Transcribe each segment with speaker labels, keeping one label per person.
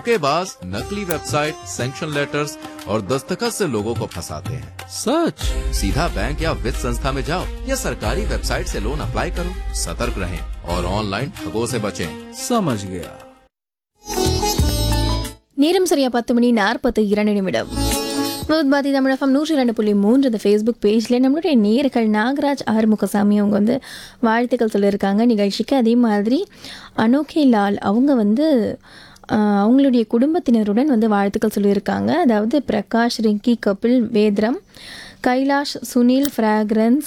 Speaker 1: धोखेबाज नकली website sanction letters और दस्तखत से लोगों को फंसाते हैं
Speaker 2: सच
Speaker 1: सीधा बैंक या वित्त संस्था में जाओ या सरकारी वेबसाइट से लोन अप्लाई करो सतर्क रहें और ऑनलाइन ठगों से बचें
Speaker 2: समझ गया
Speaker 3: நேரம் சரியா பத்து மணி நாற்பத்து இரண்டு நிமிடம் பாதி தமிழகம் நூற்றி ரெண்டு புள்ளி மூன்று இந்த ஃபேஸ்புக் பேஜில் நம்மளுடைய நேர்கள் நாகராஜ் ஆறுமுகசாமி அவங்க வந்து வாழ்த்துக்கள் சொல்லியிருக்காங்க நிகழ்ச்சிக்கு அதே மாதிரி அனோகே லால் அவங்க வந்து ஆஹ், அவங்களுடைய குடும்பத்தினருடன் வந்து வாழ்த்துக்கள் சொல்லியிருக்காங்க அதாவது பிரகாஷ் ரிங்கி கபில் வேத்ரம் கைலாஷ் சுனில் ஃப்ராக்ரன்ஸ்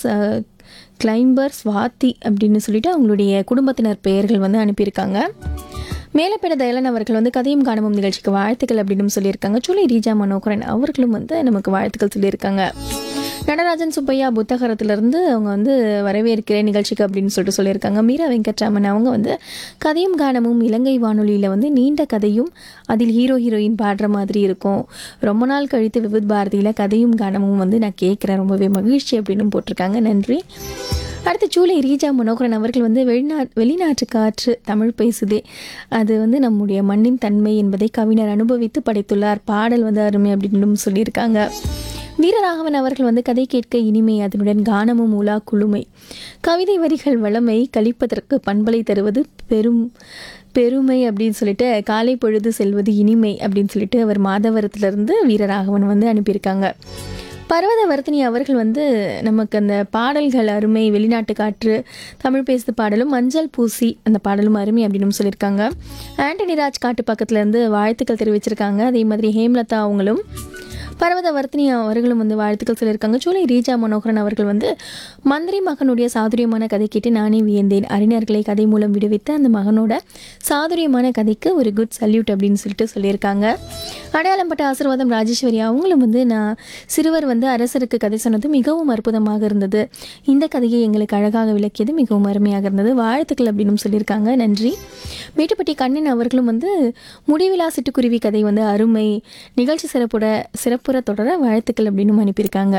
Speaker 3: கிளைம்பர் ஸ்வாதி அப்படின்னு சொல்லிட்டு அவங்களுடைய குடும்பத்தினர் பெயர்கள் வந்து அனுப்பியிருக்காங்க மேலப்பேட தயலன் அவர்கள் வந்து கதையும் காணவும் நிகழ்ச்சிக்கு வாழ்த்துக்கள் அப்படின்னு சொல்லியிருக்காங்க சுலை ரீஜா மனோகரன் அவர்களும் வந்து நமக்கு வாழ்த்துக்கள் சொல்லியிருக்காங்க நடராஜன் சுப்பையா புத்தகரத்திலிருந்து அவங்க வந்து வரவேற்கிறேன் நிகழ்ச்சிக்கு அப்படின்னு சொல்லிட்டு சொல்லியிருக்காங்க மீரா வெங்கட்ராமன் அவங்க வந்து கதையும் காணமும் இலங்கை வானொலியில் வந்து நீண்ட கதையும் அதில் ஹீரோ ஹீரோயின் பாடுற மாதிரி இருக்கும் ரொம்ப நாள் கழித்து விவித் பாரதியில் கதையும் காணமும் வந்து நான் கேட்குறேன் ரொம்பவே மகிழ்ச்சி அப்படின்னு போட்டிருக்காங்க நன்றி அடுத்து ஜூலை ரீஜா மனோகரன் அவர்கள் வந்து வெளிநா வெளிநாட்டு காற்று தமிழ் பேசுதே அது வந்து நம்முடைய மண்ணின் தன்மை என்பதை கவிஞர் அனுபவித்து படைத்துள்ளார் பாடல் வந்து அருமை அப்படின்னு சொல்லியிருக்காங்க வீரராகவன் அவர்கள் வந்து கதை கேட்க இனிமை அதனுடன் கானமும் உலா குழுமை கவிதை வரிகள் வளமை கழிப்பதற்கு பண்பலை தருவது பெரும் பெருமை அப்படின்னு சொல்லிட்டு காலை பொழுது செல்வது இனிமை அப்படின்னு சொல்லிட்டு அவர் மாதவரத்திலிருந்து வீரராகவன் வந்து அனுப்பியிருக்காங்க பர்வத வர்த்தினி அவர்கள் வந்து நமக்கு அந்த பாடல்கள் அருமை வெளிநாட்டு காற்று தமிழ் பேசுது பாடலும் மஞ்சள் பூசி அந்த பாடலும் அருமை அப்படின்னு சொல்லியிருக்காங்க ஆண்டனி ராஜ் காட்டு பக்கத்துல இருந்து வாழ்த்துக்கள் தெரிவிச்சிருக்காங்க அதே மாதிரி ஹேம்லதா அவங்களும் பர்வத வர்த்தினி அவர்களும் வந்து வாழ்த்துக்கள் சொல்லியிருக்காங்க சூலை ரீஜா மனோகரன் அவர்கள் வந்து மந்திரி மகனுடைய சாதுரியமான கதை கேட்டு நானே வியந்தேன் அறிஞர்களை கதை மூலம் விடுவித்த அந்த மகனோட சாதுரியமான கதைக்கு ஒரு குட் சல்யூட் அப்படின்னு சொல்லிட்டு சொல்லியிருக்காங்க அடையாளம்பட்ட ஆசீர்வாதம் ராஜேஸ்வரி அவங்களும் வந்து நான் சிறுவர் வந்து அரசருக்கு கதை சொன்னது மிகவும் அற்புதமாக இருந்தது இந்த கதையை எங்களுக்கு அழகாக விளக்கியது மிகவும் அருமையாக இருந்தது வாழ்த்துக்கள் அப்படின்னு சொல்லியிருக்காங்க நன்றி மேட்டுப்பட்டி கண்ணன் அவர்களும் வந்து முடிவிலா சிட்டுக்குருவி கதை வந்து அருமை நிகழ்ச்சி சிறப்புட சிறப்புற தொடர வாழ்த்துக்கள் அப்படின்னு அனுப்பியிருக்காங்க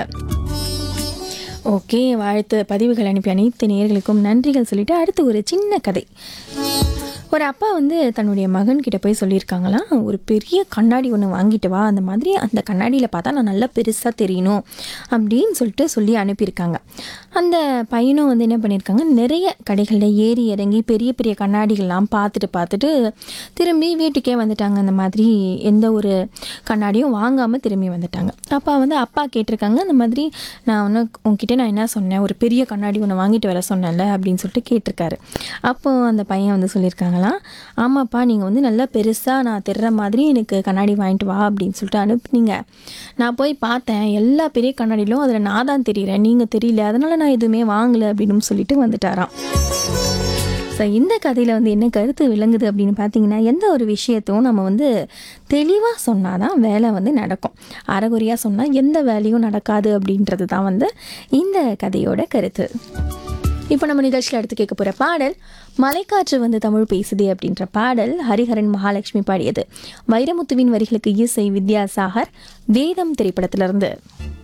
Speaker 3: ஓகே வாழ்த்து பதிவுகள் அனுப்பி அனைத்து நேயர்களுக்கும் நன்றிகள் சொல்லிட்டு அடுத்து ஒரு சின்ன கதை ஒரு அப்பா வந்து தன்னுடைய மகன்கிட்ட போய் சொல்லியிருக்காங்களாம் ஒரு பெரிய கண்ணாடி ஒன்று வாங்கிட்டு வா அந்த மாதிரி அந்த கண்ணாடியில் பார்த்தா நான் நல்லா பெருசாக தெரியணும் அப்படின்னு சொல்லிட்டு சொல்லி அனுப்பியிருக்காங்க அந்த பையனும் வந்து என்ன பண்ணியிருக்காங்க நிறைய கடைகளில் ஏறி இறங்கி பெரிய பெரிய கண்ணாடிகள்லாம் பார்த்துட்டு பார்த்துட்டு திரும்பி வீட்டுக்கே வந்துட்டாங்க அந்த மாதிரி எந்த ஒரு கண்ணாடியும் வாங்காமல் திரும்பி வந்துட்டாங்க அப்பா வந்து அப்பா கேட்டிருக்காங்க அந்த மாதிரி நான் ஒன்று உங்ககிட்ட நான் என்ன சொன்னேன் ஒரு பெரிய கண்ணாடி ஒன்று வாங்கிட்டு வர சொன்னேன்ல அப்படின்னு சொல்லிட்டு கேட்டிருக்காரு அப்போ அந்த பையன் வந்து சொல்லியிருக்காங்களாம் ஆமாப்பா நீங்கள் வந்து நல்லா பெருசாக நான் தெர்ற மாதிரி எனக்கு கண்ணாடி வாங்கிட்டு வா அப்படின்னு சொல்லிட்டு அனுப்புனீங்க நான் போய் பார்த்தேன் எல்லா பெரிய கண்ணாடியிலும் அதில் நான் தான் தெரிகிறேன் நீங்கள் தெரியல அதனால் நான் எதுவுமே வாங்கலை அப்படின்னு சொல்லிட்டு வந்துட்டாராம் ஸோ இந்த கதையில் வந்து என்ன கருத்து விளங்குது அப்படின்னு பார்த்தீங்கன்னா எந்த ஒரு விஷயத்தையும் நம்ம வந்து தெளிவாக சொன்னால் தான் வேலை வந்து நடக்கும் அறகுறையாக சொன்னால் எந்த வேலையும் நடக்காது அப்படின்றது தான் வந்து இந்த கதையோட கருத்து இப்போ நம்ம நிகழ்ச்சியில் அடுத்து கேட்க போகிற பாடல் மலைக்காற்று வந்து தமிழ் பேசுதே அப்படின்ற பாடல் ஹரிஹரன் மகாலட்சுமி பாடியது வைரமுத்துவின் வரிகளுக்கு இசை வித்யாசாகர் வேதம் திரைப்படத்திலிருந்து